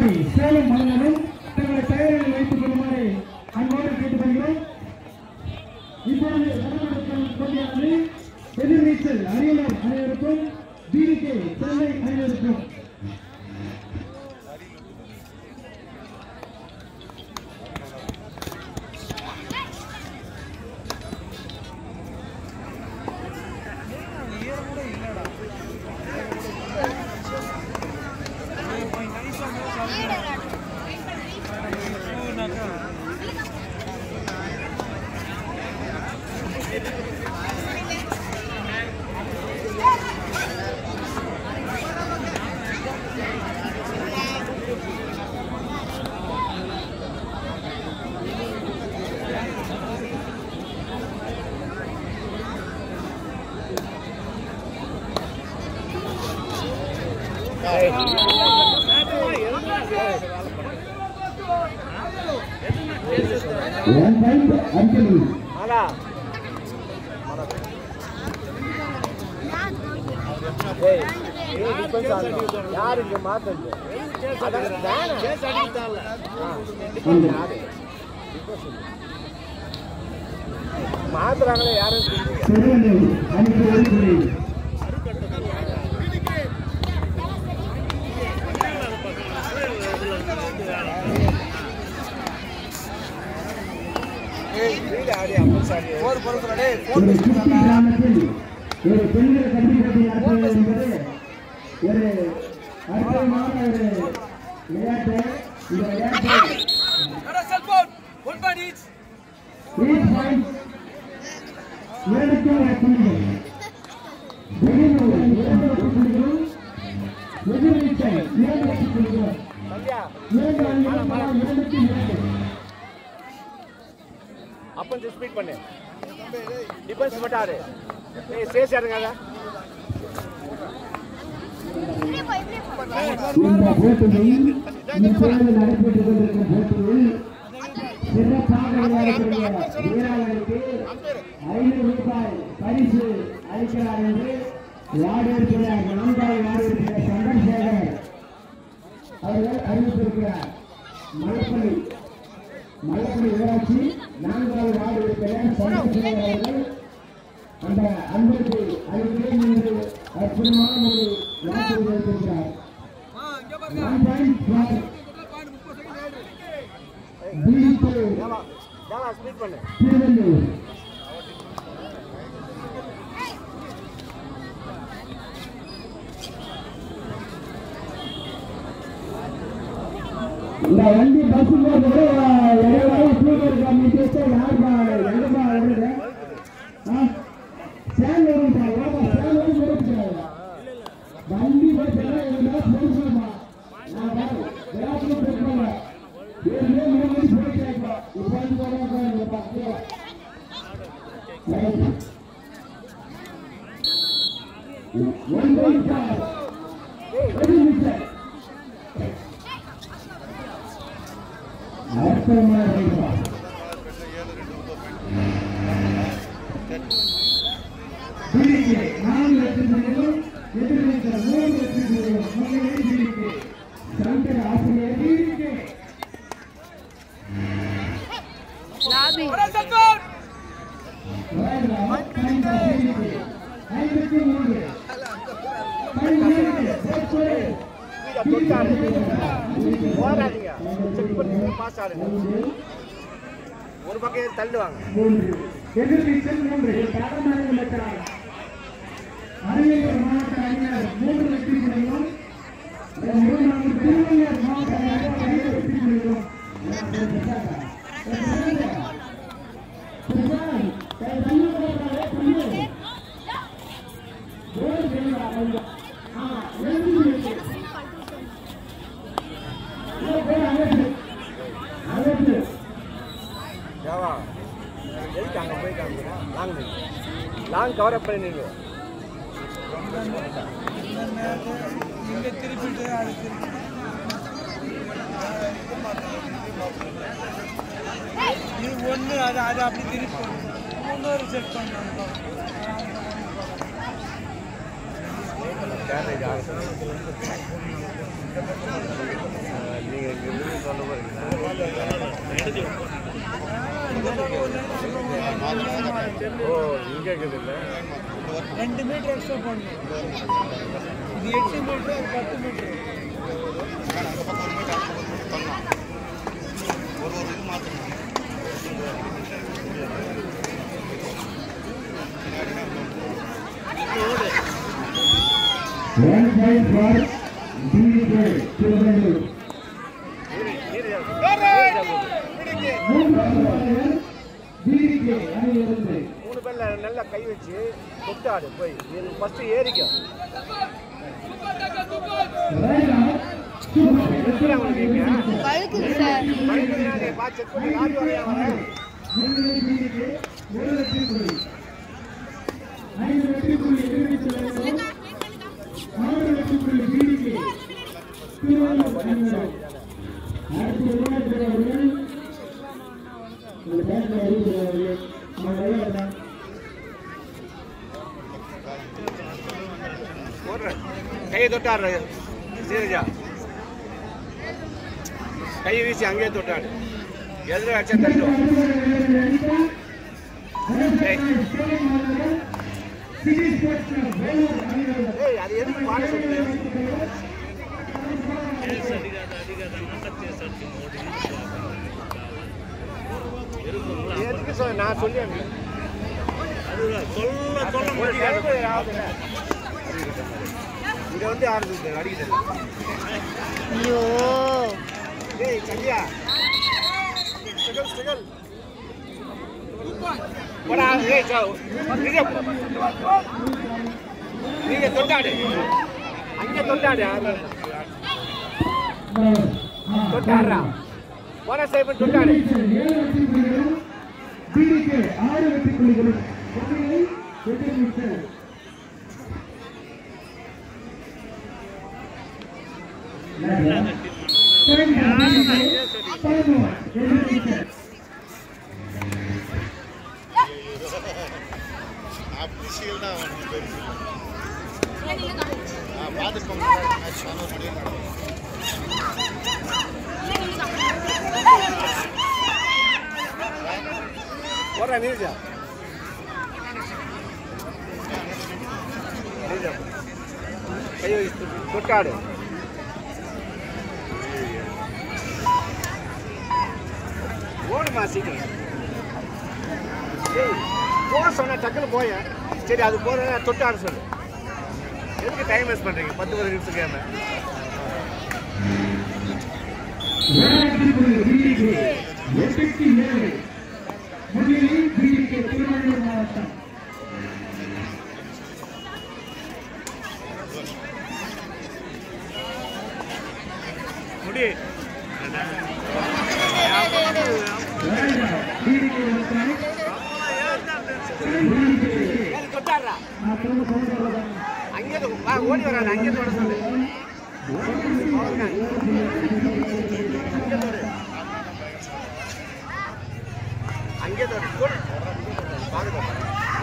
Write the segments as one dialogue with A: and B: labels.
A: கபடி சேலம் மாநிலம் தங்களை தயாரில் வைத்துக் கொள்ளுமாறு அன்போடு கேட்டுக்கொள்கிறோம் இப்பொழுது நடனத்தின் போட்டியானது எதிர்நீச்சல் அரியலூர் அனைவருக்கும் பிடிகே சென்னை அனைவருக்கும் ஒன் பாயிண்ட் அஞ்சலி
B: யாரு இங்க மாத்தது மாத்துறாங்களே யாரும்
A: திருவள்ளூர் அணிக்கு ஒரு புள்ளி
B: வீடு ஆடி அப்பன் சாடி போர் பொறுப்புறே
A: ஒரு குட்டி கிராமத்தில் ஒரு பெண்கள் கல்வி போட்டி நடத்துவது என்பது ஒரு அற்புதமான ஒரு விளையாட்டு இந்த விளையாட்டை Eight points. இரண்டுக்கும் ஒரு புள்ளிகள் வெளியூர் இரண்டு வெற்றி புள்ளிகளும் எதிர்நீச்சல் இரண்டு வெற்றி புள்ளிகளும் இரண்டு அணிகளும் தலா இரண்டுக்கு இரண்டு
B: அப்பன் ஸ்பீட் பண்ணு டிஃபென்ஸ் பட்டாரு ஏய் சேஸ் யாருங்க
A: இந்த போட்டியில் இப்பொழுது நடைபெற்றுக் கொண்டிருக்கும் போட்டியில் சிறப்பாக விளையாடக்கூடிய வீராளருக்கு ஐநூறு ரூபாய் பரிசு அளிக்கிறார் என்று வார்டு இருக்கிறார் நான்காவது வார்டு இருக்கிற சந்திரசேகர் அவர்கள் அறிவித்திருக்கிறார் மலப்பள்ளி மலப்பள்ளி ஊராட்சி நான்காவது வார்டு இருக்கிற சந்திரசேகர் அவர்கள் அந்த அன்பருக்கு அளிக்கிறேன் என்று அற்புதமான ஒரு வாக்கு வைத்திருக்கிறார் One point for B2
B: ஜாவா ஸ்பீட் பண்ணு
A: திருவள்ளூர் இந்த வண்டி பஸ் போது எல்லாரும் ஸ்பீக்கர் கம்மி யாருப்பா எங்கப்பா வருது சேன் வரும்பா ஏப்பா சேன் வந்து முடிச்சுக்கிறாங்க வண்டி பஸ் எல்லாம் எங்கன்னா போலீஸ்மா நான் பாரு விளையாட்டு போட்டுருவாங்க ஏற்கனவே மூணு மணி போயிட்டாப்பா இப்போ வந்து போறாங்க பக்கத்துல ஒன் பாயிண்ட் ஒரு நிமிஷம் அற்புதமான ரைடா பிடிக்கு நான்கு வெற்றி புள்ளிகளும் எதிர்நீக்கிற மூன்று வெற்றி புள்ளிகளும் முன்னிலை பிடிக்கு சங்கர் ஆசிரியர் பிடிக்கு ஐம்பத்தி மூன்று
B: போராதீங்க செக் பண்ணி பாஸ் ஆடுங்க ஒரு பக்கம் ஏறி தள்ளுவாங்க
A: மூன்று எதிர்நீச்சல் மூன்று பாடமானங்கள் இருக்கிறார் அரியலூர் மாவட்ட அணியினர் மூன்று வெற்றி புள்ளிகளும் மூணாவது திருவள்ளூர் மாவட்ட அணியினர் ஐந்து வெற்றி புள்ளிகளும்
B: ஜாவா எதுக்கு அங்கே போய் காமிக்கிறா லாங் லாங் கவர் அப் பண்ணி நில்லு
C: இங்க திருப்பிட்டு அது திருப்பி இது ஒன்று அது அது அப்படி திருப்பி இன்னொரு செட் பண்ணாங்க
B: கேரேஜ் ஆகுது நீங்கள் ஓ இங்கே இருக்குது இல்லை
C: ரெண்டு மீட்டர் எக்ஸ்ட்ரா போடணும் இது எட்டு மீட்டர் அது பத்து metre
A: One point for DDK, Tirunelveli. மூன்றாவது பையன் DDK அணியிலிருந்து.
B: மூணு பேர்ல நல்லா கை வச்சு தொட்டு ஆடு போய் ஃபர்ஸ்ட் ஏறிக்கும்
A: Right out. Super.
B: எப்படி அவங்களுக்கு இங்க
D: வழுக்குது சார்
B: மறுபடியும் பா செக் பண்ணி லாரி வரையா வரேன்
A: முன்னணி DDK, ஒரு வெற்றி புள்ளி. ஐந்து வெற்றி புள்ளி எதிர்நீச்சல் ஆறு வெற்றி புள்ளி DDK. திருநெல்வேலி அணியினர். அடுத்து உருவாக்குகிற அவர்கள் இந்த பேட்டில் அறிவிக்கிறவர்கள் அவங்க விளையாடுறாங்க
B: போடுறேன் கையை தொட்டாரு சீரஜா கையை வீசி அங்கேயே தொட்டாரு எதிர வச்சா தட்டும் ஏய் ஏய் அது எதுக்கு பாட சொல்லுது எதுக்கு சொல் நான் சொல்லி சொல்ல சொல்ல இதை வந்து ஆடுது அடிக்கிறது
D: ஐயோ
B: ஏய் சந்தியா ஸ்ட்ரகல் ஸ்ட்ரகல் போடா ஏய் சாவு நீங்க நீங்க தொட்டாடு அங்க தொட்டாடு தொட்டாடுறா போன சைபன் தொட்டாடு
A: ஆறு வெற்றி புள்ளிகளும் முன்னிலை எதிர்நீச்சல் எதிர்நீச்சல்
E: அப்ரிஷியல் தான் அவனுக்கு பெருசு ஆ பார்த்துருப்போம் மேட்ச் பதினோரு மணிக்கு நடக்கும்
B: போடுறா நீர்ஜா நீர்ஜா கை வைத்து தொட்டாடு ஓடுமா சீக்கிரம் ஏய், போக சொன்னா டக்குன்னு போய சரி அது போற தொட்டாடு சொல்லு எதுக்கு டைம் வேஸ்ட் பண்றீங்க பத்து பத்து நிமிஷம் கேம
A: வெற்றி புள்ளி DDK எட்டுக்கு ஏழு முன்னிலை DDK திருவள்ளூர் மாவட்டம்
B: முடி
A: DDK ஒருத்தனை
B: தொட்டாடுறா
A: நான் திரும்ப சொல்ல சொல்லுறேன்
B: அங்கே வா ஓடி வராது அங்கே தொட சொல்லு அங்கே தொட தொடு. வாங்க தொடு.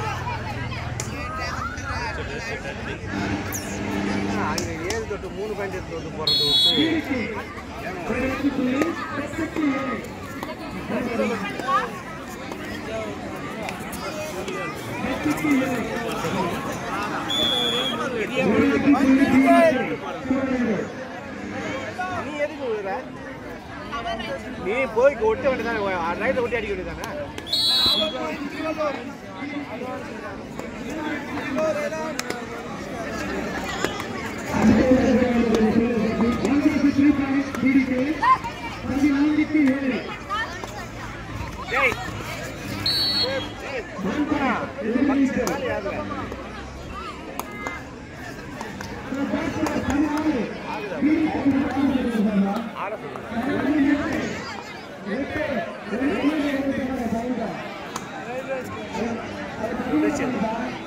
B: ஆ, அங்க ஏழு தொட்டு மூணு பாயிண்ட் தொட்டு போறது விட்டு
A: ஒரு வெற்றி புள்ளி எட்டுக்கு ஏழு எட்டுக்கு ஏழு ஒரு வெற்றி புள்ளி DDK திருவள்ளூர்
B: நீ எதுக்கு விழுற நீ போய் ஒட்ட வேண்டியதானே ரைட்ல ஒட்டி அடிக்க வேண்டியதானே டேய் டேய், டேய், போடா. பத்து நாள் யாருல? ஆட சொல்லு. சரி.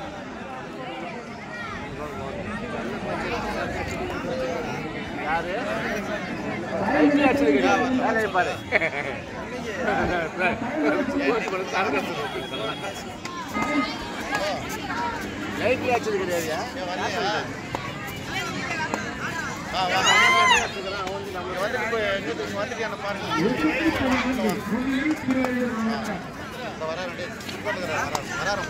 B: யாரு லைட்ல அடிச்சிருக்கா வேலையை பாரு லைட்ல அடிச்சது கிடையாது
E: ஆ வாங்க இங்க வந்துட்டு போய் எங்க இங்க வந்துட்டியான பாருங்க இந்த வர ரெண்டு வராரு வராரு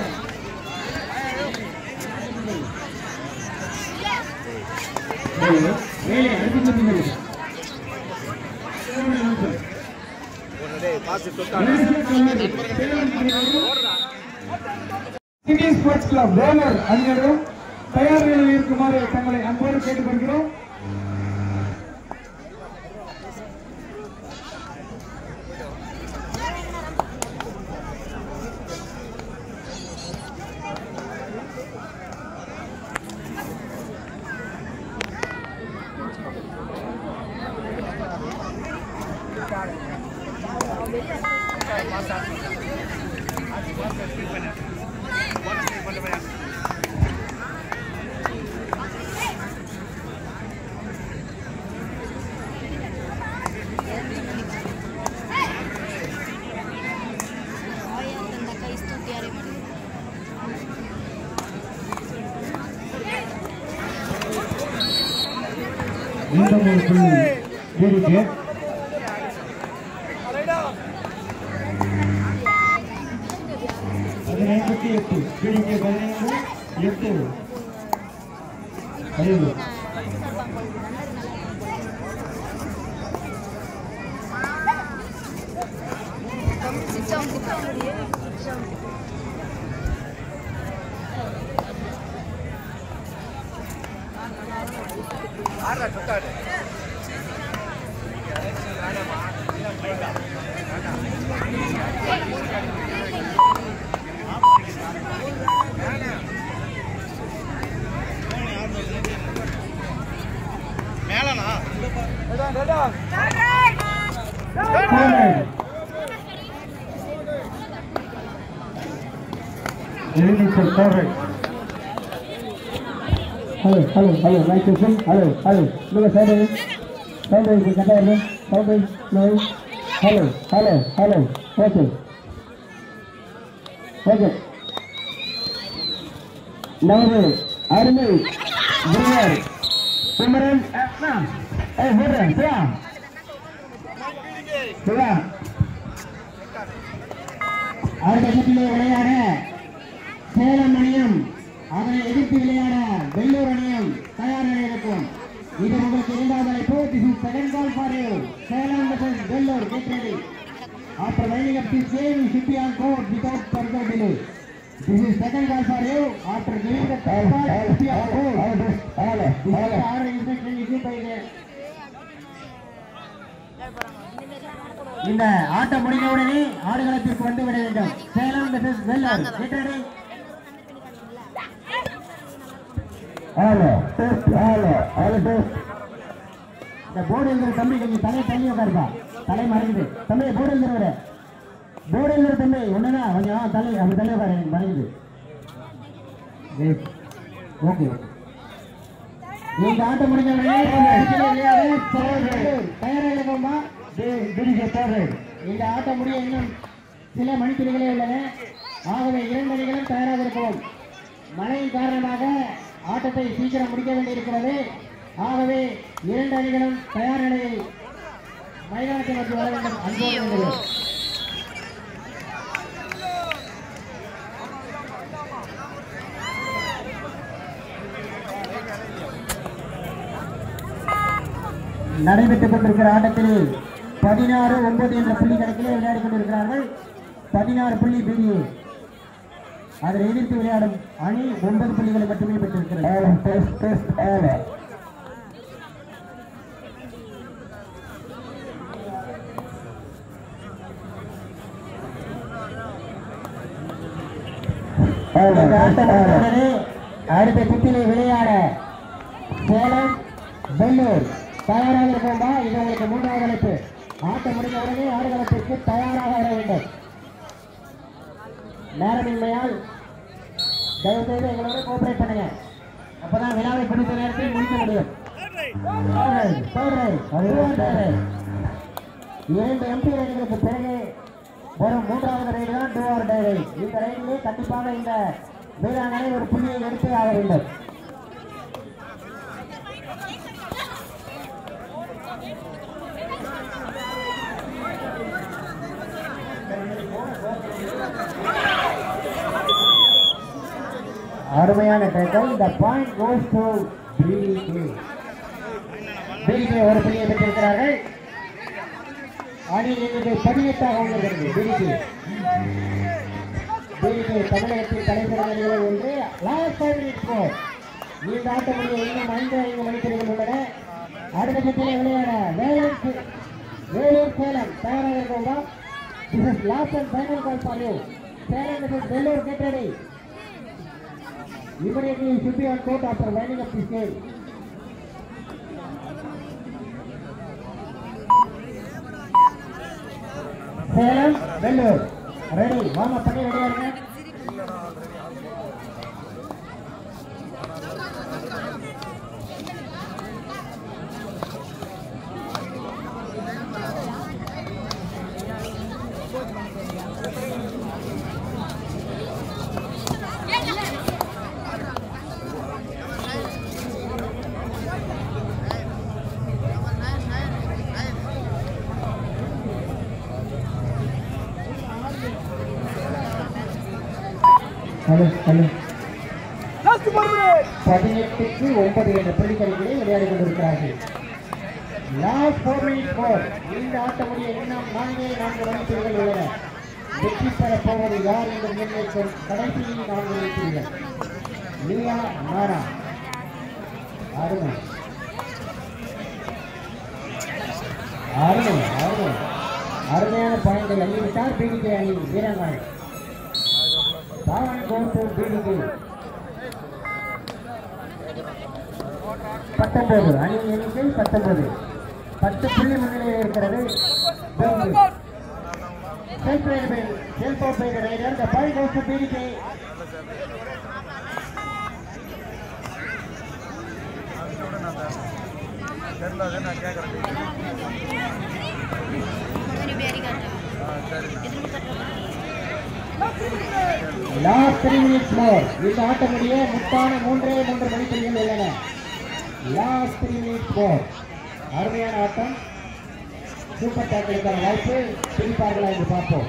A: வேலை அடுத்து சொல்லுங்க
B: ஒரு காசு தொட்டாங்க
C: இந்தியன் ஸ்போர்ட்ஸ் கிளப் வேலூர் அணியினரும் தயார் நிலையில் இருக்குமாறு தங்களை அன்போடு கேட்டுக்கொள்கிறோம்
D: ತಂದ ಕೈ ಸ್ತುತಿಯಾರೆ ಮಾಡಿ
A: மீண்டும் ஒரு புள்ளி கேரிக்கு பதினைந்துக்கு எட்டு கேரிக்கு பதினைந்து எட்டு ஐந்து
B: ஆடுறா தொட்டாடு
E: மேலனா
A: eliminator favourite hello hello hello mike session hello hello இன்னும் சைடு சைடு இது கட்டாயிருங்க side no hello hello hello okay okay நமது அருமை குருவர் குமரன் அண்ணா ஏய் போடுறேன் சிவா சிவா அடுத்த சுற்றிலே விளையாட சேலம் அணியும் அதனை எதிர்த்து விளையாட வெள்ளூர் அணியும் தயார் நிலையில் இருக்கும் இது உங்களுக்கு இரண்டாவது அழைப்பு this is second call for you Salem versus Vellore get ready after வைனிங் up the same you should be on court without further delay this is second call for you after giving the third call you should be on court this is the order instruction issued by the இந்த ஆட்டம் முடிந்தவுடனே ஆடுகளத்திற்கு வந்து விட வேண்டும் Salem versus Vellore get ready hello hello hello இந்த board எழுதுற தம்பி கொஞ்சம் தலை தள்ளி உட்காருப்பா தலை மறைக்குது தம்பி போர்டு எழுதுறவரு போர்டு எழுதுற தம்பி ஒண்ணுதான் கொஞ்சம் தலை அப்படி தள்ளி உட்காரு எனக்கு மறைக்குது ஓகே இந்த ஆட்டம் முடிஞ்ச தயாராக இந்த ஆட்டம் முடிய இன்னும் சில மணித்துளிகளே உள்ளன ஆகவே இரண்டு அணிகளும் தயாராக இருக்கவும் மழையின் காரணமாக ஆட்டத்தை சீக்கிரம் முடிக்க வேண்டியிருக்கிறது ஆகவே இரண்டு அணிகளும் தயார் நிலையில் மைதானத்தை நோக்கி வர வேண்டும் அன்போடு வேண்டுகிறேன். நடைபெற்றுக் கொண்டிருக்கிற ஆட்டத்தில் பதினாறு ஒன்பது என்ற புள்ளி கணக்கிலே விளையாடிக் கொண்டிருக்கிறார்கள் பதினாறு புள்ளி பிடிஏ அதில் எதிர்த்து விளையாடும் அணி ஒன்பது புள்ளிகளை மட்டுமே பெற்றிருக்கிறது இந்த ஆட்டம் முடிந்தது. அடுத்த சுற்றிலே விளையாட சேலம் வெள்ளூர் தயாராக இருக்கோம்பா இது உங்களுக்கு மூன்றாவது அழைப்பு ஆட்டம் முடிந்த உடனே ஆடுகளத்திற்கு தயாராக வர வேண்டும் நேரமின்மையால் தயவு செய்து எங்களோட கோஆபரேட் பண்ணுங்க அப்பதான் விழாவை பிடித்த நேரத்தில் முடிக்க முடியும் Third right, third right, third right. இரண்டு எம்பி ரைடுகளுக்கு பிறகு வரும் மூன்றாவது ரைடு தான் டூ ஆர் டை ரைடு இந்த ரைடிலே கண்டிப்பாக இந்த வீராங்கனை ஒரு புள்ளியை எடுத்தே ஆக வேண்டும்
F: அருமையான டேக்கல் இந்த பாயிண்ட் கோஸ் டு பிடிகே பிடிகே ஒரு புள்ளியை பெற்றிருக்கிறார்கள் அணி எண்ணிக்கை பதினெட்டாக வந்திருக்கிறது பிடிகே பிடிகே தமிழகத்தின் தலைசிறந்த அணிகளை ஒன்று லாஸ்ட் ஃபைவ் மினிட்ஸ் ஸ்கோர் இந்த ஆட்ட முடிய இன்னும் ஐந்து ஐந்து மணித்துறைகள் உள்ளன அடுத்த சுற்றிலே விளையாட வேலூர் சி- வேலூர் சேலம் தயாராக இருக்கா This is last and final call for you. Salem versus Vellore, get ready. Immediately you should be on court after winding up this game. Salem Vellore ready வாங்க பண்ணி ரெடியா இருங்க ஹலோ ஹலோ பதினெட்டுக்கு ஒன்பது என்ற புள்ளிக்கணிகளை விளையாடி கொண்டிருக்கிறார்கள் லாஸ்ட் ஃபோர் மினிட் ஃபோர் இந்த ஆட்ட முடிய இன்னும் நான்கே நான்கு மணித்துறைகள் உள்ளன வெற்றி பெற போவது யார் என்று நிர்ணயிக்கும் கடைசி நான்கு மணித்துறைகள் லியா நாரா அருமை அருமை அருமை அருமையான பாயிண்டை அள்ளிவிட்டார் பிடிகே அணி வீராங்கனை பாவன் கோட்டு பிடிகே பத்தொன்பது அணி எண்ணிக்கை பத்தொன்பது பத்து புள்ளி முன்னிலையில் இருக்கிறது PDK last three minutes more இந்த ஆட்ட முடிய முத்தான மூன்றே மூன்று மணித்துறைகள் உள்ளன லாஸ்ட் த்ரீ மினிட்ஸ் மோர் அருமையான ஆட்டம் சூப்பர் டேக்கிளுக்கான வாய்ப்பு பிடிப்பார்களா என்று பார்ப்போம்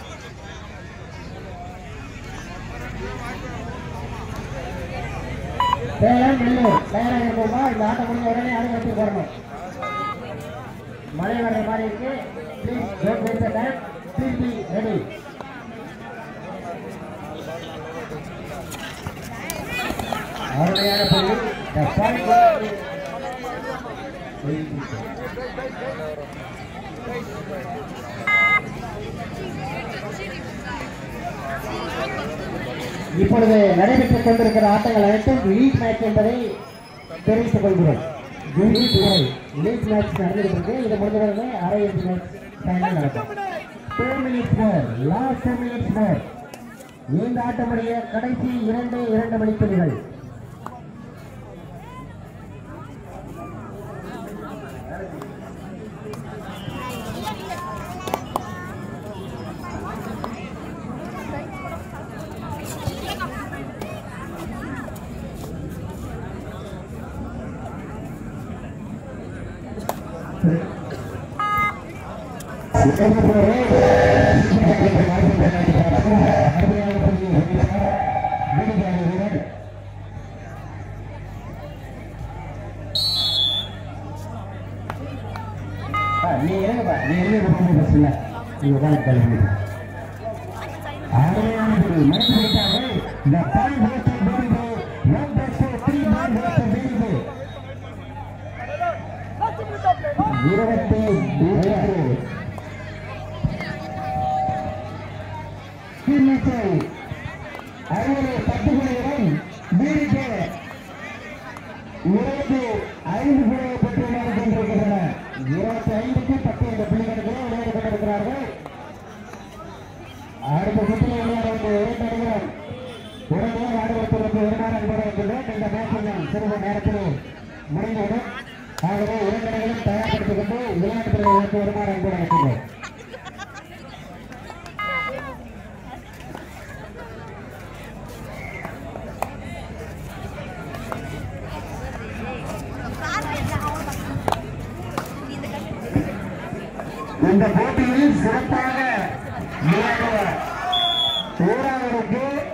F: சேலம் வெள்ளூர் தயாராக இருக்கோமா இந்த ஆட்டம் முடிஞ்ச உடனே அனுமதி வரணும் மழை வர்ற மாதிரி இருக்கு please don't waste the time please be ready அருமையான புள்ளி The point goes to- இப்பொழுது நடைபெற்றுக் கொண்டிருக்கிற ஆட்டங்கள் அனைத்தும் லீக் மேட்ச் என்பதை தெரிவித்துக் கொள்கிறோம் லீக் முறை லீக் மேட்ச் நடந்துட்டு இருக்கு இது முடிஞ்சவர்களே அரை இறுதி மேட்ச் ஃபைனல் நடக்கும் two minutes more last two minutes more இந்த ஆட்டமுடைய கடைசி இரண்டு இரண்டு மணித்துளிகள் நீ இறங்கப்பா நீ இறங்க பஸ் இல்ல நீ உட்காந்து கிளம்பி அருமையானது மறைத்து விட்டார்கள் இந்த பால் வேட்டை வீடு ஒன் பஸ் த்ரீ பால் வேட்டை வீடு இருபத்தி ஏழு கிண்ணத்தை அறுபது பத்து புள்ளிகளும் வீடுக்கு இருபத்தி ஐந்து புள்ளிகளை பெற்று விளையாடி கொண்டிருக்கின்றன இருபத்தி ஐந்துக்கு பத்து என்ற புள்ளிகளுக்கு விளையாடி கொண்டிருக்கிறார்கள் அடுத்த சுற்றில் விளையாட வேண்டிய இரண்டு அணிகளும் உடனே ஆடுவதற்கு ஒரு நேரம் என்பதற்கு இந்த மேட்சில் சிறிது நேரத்தில் முடிந்துவிடும் ஆகவே இரண்டு அணிகளும் தயார்படுத்திக் கொண்டு விளையாட்டு பிரிவுகளுக்கு வருமாறு அன்போடு அழைக்கின்றோம் இந்த போட்டியில் சிறப்பாக விளையாடுவார் ஊராவருக்கு